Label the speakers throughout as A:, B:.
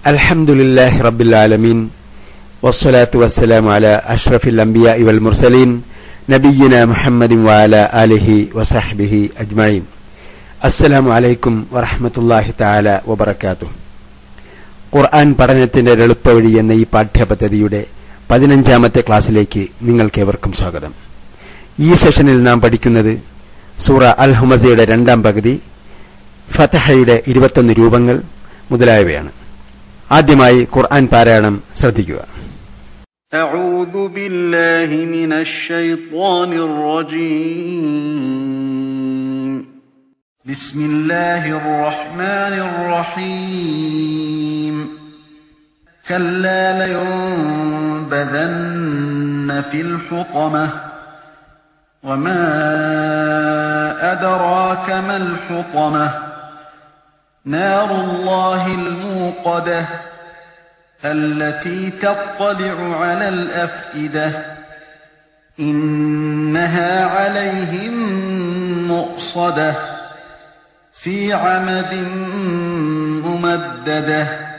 A: الحمد لله رب العالمين والصلاة والسلام على أشرف الأنبياء والمرسلين نبينا محمد وعلى آله وصحبه أجمعين السلام عليكم ورحمة الله تعالى وبركاته ഖുർആൻ പഠനത്തിന്റെ എളുപ്പവഴി എന്ന ഈ പാഠ്യപദ്ധതിയുടെ പതിനഞ്ചാമത്തെ ക്ലാസ്സിലേക്ക് നിങ്ങൾക്കേവർക്കും സ്വാഗതം ഈ സെഷനിൽ നാം പഠിക്കുന്നത് സൂറ അൽ ഹുമസയുടെ രണ്ടാം പകുതി ഫതഹയുടെ ഇരുപത്തൊന്ന് രൂപങ്ങൾ മുതലായവയാണ് ആദ്യമായി ഖുർആൻ പാരായണം ശ്രദ്ധിക്കുക
B: أعوذ بالله من الشيطان الرجيم بسم الله الرحمن الرحيم كلا لينبذن في الحطمة وما أدراك ما الحطمة نار الله الموقدة التي تطلع على الأفئدة إنها عليهم مؤصدة في عمد ممددة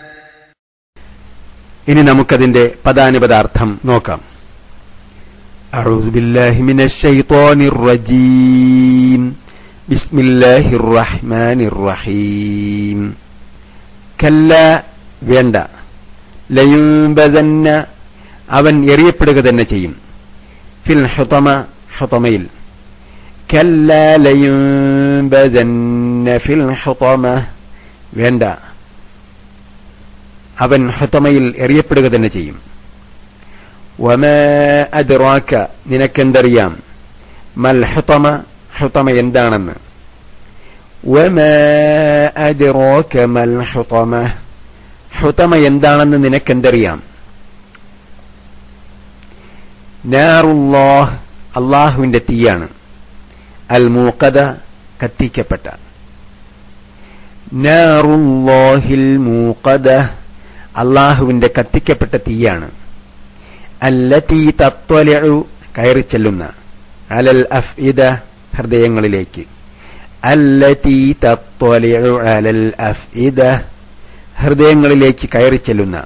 A: ഇനി നമുക്കതിന്റെ പദാനുപദാർത്ഥം നോക്കാം أعوذ بالله من الشيطان الرجيم بسم الله الرحمن الرحيم كلا വേണ്ട ലയുംബദന്ന അവൻ എറിയപ്പെടുക തന്നെ ചെയ്യും ഫിൽ ഹുതമ ഹുതമയിൽ കല്ല ലയുംബദന്ന ഫിൽ ഹുതമ വേണ്ട അവൻ ഹുതമയിൽ എറിയപ്പെടുക തന്നെ ചെയ്യും വമ അദ്റാക്ക നിനക്കെന്തറിയാം മൽ ഹുതമ ഹുതമ എന്താണെന്ന് വമ അദ്റാക്ക മൽ ഹുതമ ഹുതമ എന്താണെന്ന് നിനക്കെന്തറിയാം നാറുല്ലാഹ് അള്ളാഹുവിന്റെ തീയാണ് അൽ മൂക്കത കത്തിക്കപ്പെട്ട നാറുല്ലാഹിൽ മൂക്കത അള്ളാഹുവിന്റെ കത്തിക്കപ്പെട്ട തീയാണ് അല്ലതീ തത്വലു കയറി ചെല്ലുന്ന അലൽ അഫ്ഇദ ഹൃദയങ്ങളിലേക്ക് അല്ലതീ തത്വലു അലൽ അഫ്ഇദ ഹൃദയങ്ങളിലേക്ക് കയറി ചെല്ലുന്ന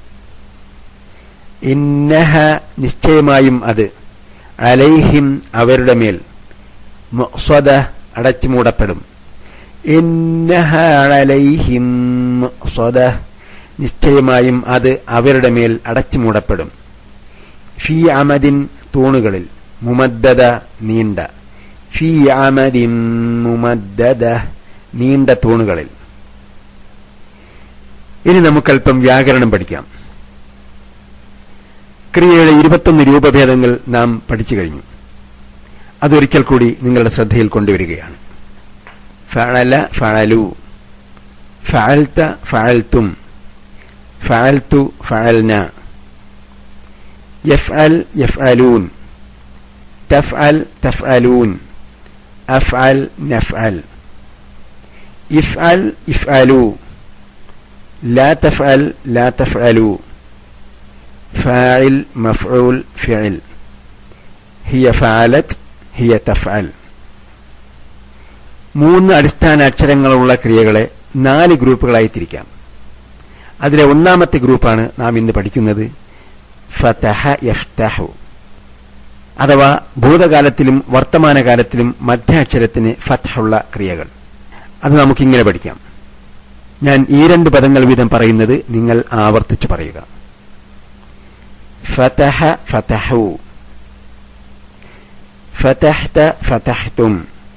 A: ഇന്നഹ നിശ്ചയമായും അത് അലൈഹിം അവരുടെ മേൽ മുസ്വദ അടച്ചു മൂടപ്പെടും ഇന്നഹ അലൈഹിം മുസ്വദ നിശ്ചയമായും അത് അവരുടെ മേൽ അടച്ചു മൂടപ്പെടും ഫി അമദിൻ തൂണുകളിൽ മുമദ്ദത നീണ്ട ഫി അമദിൻ മുമദ്ദത നീണ്ട തൂണുകളിൽ ഇനി നമുക്കല്പം വ്യാകരണം പഠിക്കാം ക്രിയയുടെ ഇരുപത്തൊന്ന് രൂപഭേദങ്ങൾ നാം പഠിച്ചു കഴിഞ്ഞു അതൊരിക്കൽ കൂടി നിങ്ങളുടെ ശ്രദ്ധയിൽ കൊണ്ടുവരികയാണ് ഫഅല ഫഅലു ഫഅൽത ഫഅൽത്തും ഫഅൽതു ഫഅൽന യഫ്അൽ യഫ്അലൂൻ തഫ്അൽ തഫ്അലൂൻ അഫ്അൽ നഫ്അൽ ഇഫ്അൽ ഇഫ്അലു لا تفعل لا تفعلوا فاعل مفعول فعل هي فعلت هي تفعل മൂന്ന് അടിസ്ഥാന അക്ഷരങ്ങളുള്ള ക്രിയകളെ നാല് ഗ്രൂപ്പുകളായി തിരിക്കാം അതിലെ ഒന്നാമത്തെ ഗ്രൂപ്പാണ് നാം ഇന്ന് പഠിക്കുന്നത് ഫതഹ യഫ്തഹു അഥവാ ഭൂതകാലത്തിലും വർത്തമാനകാലത്തിലും മധ്യാക്ഷരത്തിന് ഫതഹുള്ള ക്രിയകൾ അത് നമുക്കിങ്ങനെ പഠിക്കാം ഞാൻ ഈ രണ്ട് പദങ്ങൾ വീതം പറയുന്നത് നിങ്ങൾ ആവർത്തിച്ച് പറയുക ഫതഹ ഫതഹു ഫതഹ്ത ഫതഹ്തും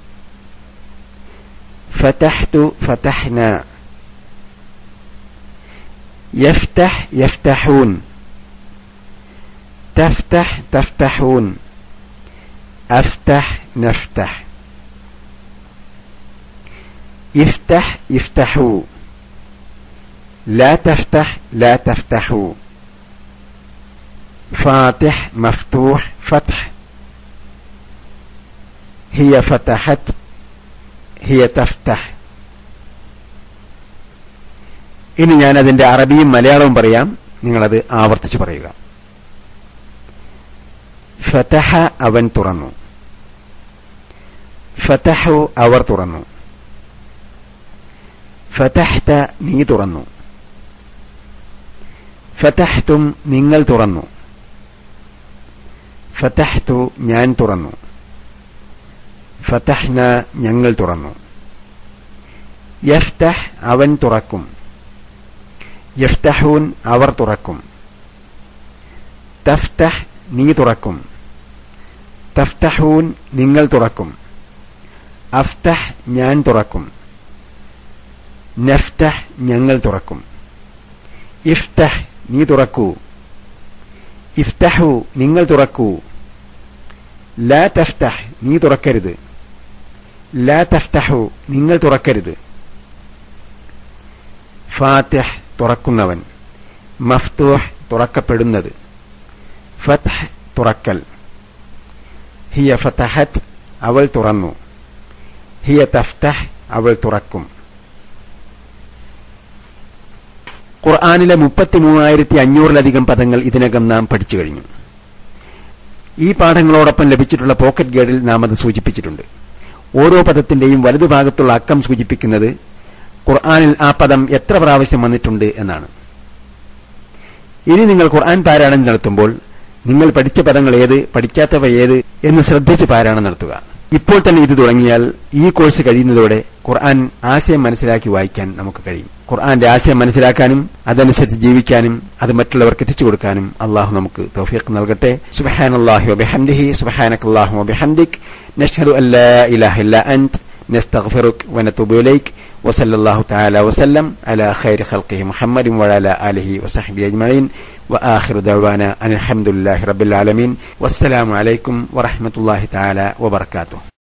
A: ഫതഹ്തു ഫതഹ്ന يفتح يفتحون تفتح تفتحون أفتح نفتح افتح يفتحوا لا تفتح لا تفتحوا فاتح مفتوح فتح هي فتحت هي تفتح ഇനി ഞാൻ അതിന്റെ അറബിയും മലയാളവും പറയാം നിങ്ങളത് ആവർത്തിച്ച് പറയുക ഫതഹ അവൻ തുറന്നു ഫതഹു അവർ തുറന്നു ഫതഹ്ത നീ തുറന്നു ഫതഹ്തും നിങ്ങൾ തുറന്നു ഫതഹ്തു ഞാൻ തുറന്നു ഫതഹ്ന ഞങ്ങൾ തുറന്നു യഫ്തഹ് അവൻ തുറക്കും യഫ്തഹൂൻ അവർ തുറക്കും തഫ്തഹ് നീ തുറക്കും തഫ്തഹൂൻ നിങ്ങൾ തുറക്കും അഫ്തഹ് ഞാൻ തുറക്കും നഫ്തഹ് ഞങ്ങൾ തുറക്കും ഇഫ്തഹ് നീ തുറക്കൂ ഇഫ്തഹു നിങ്ങൾ തുറക്കൂ ലാ തഫ്തഹ് നീ തുറക്കരുത് ലാ തഫ്തഹു നിങ്ങൾ തുറക്കരുത് ഫാത്തിഹ് തുറക്കുന്നവൻ മഫ്തൂഹ് തുറക്കപ്പെടുന്നത് ഫത്ഹ് തുറക്കൽ ഹിയ ഫതഹത്ത് അവൾ തുറന്നു ഹിയ തഫ്തഹ് അവൾ തുറക്കും ഖുർആാനിലെ മുപ്പത്തി മൂവായിരത്തി അഞ്ഞൂറിലധികം പദങ്ങൾ ഇതിനകം നാം പഠിച്ചു കഴിഞ്ഞു ഈ പാഠങ്ങളോടൊപ്പം ലഭിച്ചിട്ടുള്ള പോക്കറ്റ് ഗൈഡിൽ നാം അത് സൂചിപ്പിച്ചിട്ടുണ്ട് ഓരോ പദത്തിന്റെയും വലതുഭാഗത്തുള്ള അക്കം സൂചിപ്പിക്കുന്നത് ഖുർആാനിൽ ആ പദം എത്ര പ്രാവശ്യം വന്നിട്ടുണ്ട് എന്നാണ് ഇനി നിങ്ങൾ ഖുർആൻ പാരായണം നടത്തുമ്പോൾ നിങ്ങൾ പഠിച്ച പദങ്ങൾ ഏത് പഠിക്കാത്തവ ഏത് എന്ന് ശ്രദ്ധിച്ച് പാരായണം നടത്തുക ഇപ്പോൾ തന്നെ ഇത് തുടങ്ങിയാൽ ഈ കോഴ്സ് കഴിയുന്നതോടെ ഖുർആൻ ആശയം മനസ്സിലാക്കി വായിക്കാൻ നമുക്ക് കഴിയും ഖുർആന്റെ ആശയം മനസ്സിലാക്കാനും അതനുസരിച്ച് ജീവിക്കാനും അത് മറ്റുള്ളവർക്ക് എത്തിച്ചു കൊടുക്കാനും അള്ളാഹു നമുക്ക് തൗഫീഖ് നൽകട്ടെ സുബഹാനല്ലാഹി വബിഹംദിഹി സുബഹാനക്കല്ലാഹു വബിഹംദിക് നഷ്ഹദു അല്ലാ ഇലാഹ ഇല്ലാ അൻത് نستغفرك ونتوب إليك وصلى الله تعالى وسلم على خير خلقه محمد وعلى آله وصحبه أجمعين وآخر دعوانا أن الحمد لله رب العالمين والسلام عليكم ورحمة الله تعالى وبركاته